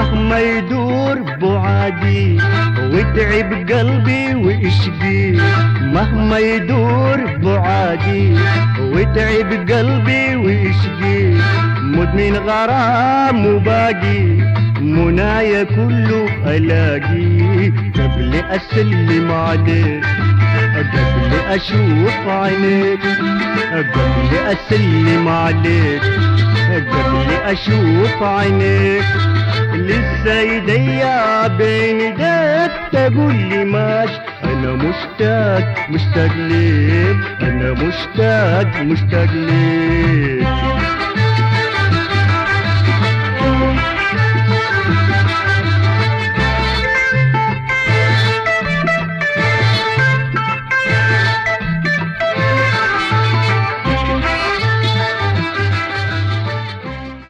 مهما يدور بعادي وتعب قلبي واشقي مهما يدور بعادي وتعب قلبي واشقي مدمن غرام وباقي منايا كله الاقي قبل اسلم عليك قبل اشوف عينيك قبل اسلم عليك قبل اشوف عينيك لسه ايديا بين ايديك تقول لي ماش انا مشتاق مشتاق ليك انا مشتاق مشتاق ليك